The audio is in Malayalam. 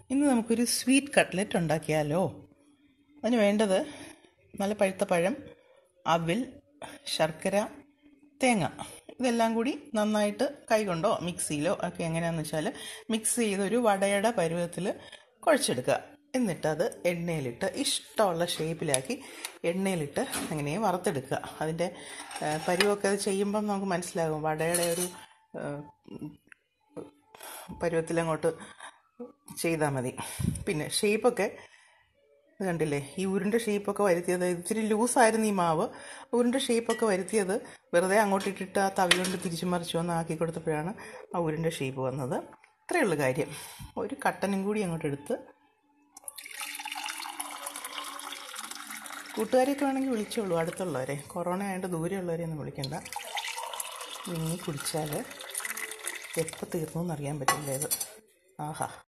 ഇന്ന് നമുക്കൊരു സ്വീറ്റ് കട്ട്ലറ്റ് ഉണ്ടാക്കിയാലോ അതിന് വേണ്ടത് നല്ല പഴുത്ത പഴം അവിൽ ശർക്കര തേങ്ങ ഇതെല്ലാം കൂടി നന്നായിട്ട് കൈകൊണ്ടോ മിക്സിയിലോ ഒക്കെ എങ്ങനെയാണെന്ന് വെച്ചാൽ മിക്സ് ചെയ്തൊരു വടയുടെ പരുവത്തിൽ കുഴച്ചെടുക്കുക എന്നിട്ടത് എണ്ണയിലിട്ട് ഇഷ്ടമുള്ള ഷേപ്പിലാക്കി എണ്ണയിലിട്ട് അങ്ങനെ വറുത്തെടുക്കുക അതിൻ്റെ ആ, പരുവമൊക്കെ അത് ചെയ്യുമ്പം നമുക്ക് മനസ്സിലാകും വടയുടെ ഒരു ആ, പരുവത്തിലങ്ങോട്ട് ചെയ്താൽ മതി പിന്നെ ഷേപ്പൊക്കെ ഇത് കണ്ടില്ലേ ഈ ഉരുണ്ട ഷേപ്പൊക്കെ വരുത്തിയത് ഇച്ചിരി ലൂസായിരുന്നു ഈ മാവ് ഉരുണ്ട ഷേപ്പൊക്കെ വരുത്തിയത് വെറുതെ അങ്ങോട്ട് ഇട്ടിട്ട് ആ തവി കൊണ്ട് തിരിച്ചു മറിച്ചു ഒന്ന് ആക്കി കൊടുത്തപ്പോഴാണ് ആ ഉരുണ്ട ഷേപ്പ് വന്നത് ഇത്രയേ ഉള്ളൂ കാര്യം ഒരു കട്ടനും കൂടി അങ്ങോട്ട് എടുത്ത് കൂട്ടുകാരെയൊക്കെ വേണമെങ്കിൽ വിളിച്ചോളൂ അടുത്തുള്ളവരെ കൊറോണ ആയതുകൊണ്ട് ദൂരെയുള്ളവരെ ഒന്നും വിളിക്കണ്ട നീ കുടിച്ചാൽ എപ്പോൾ തീർന്നു എന്നറിയാൻ പറ്റില്ല ഇത് ആഹാ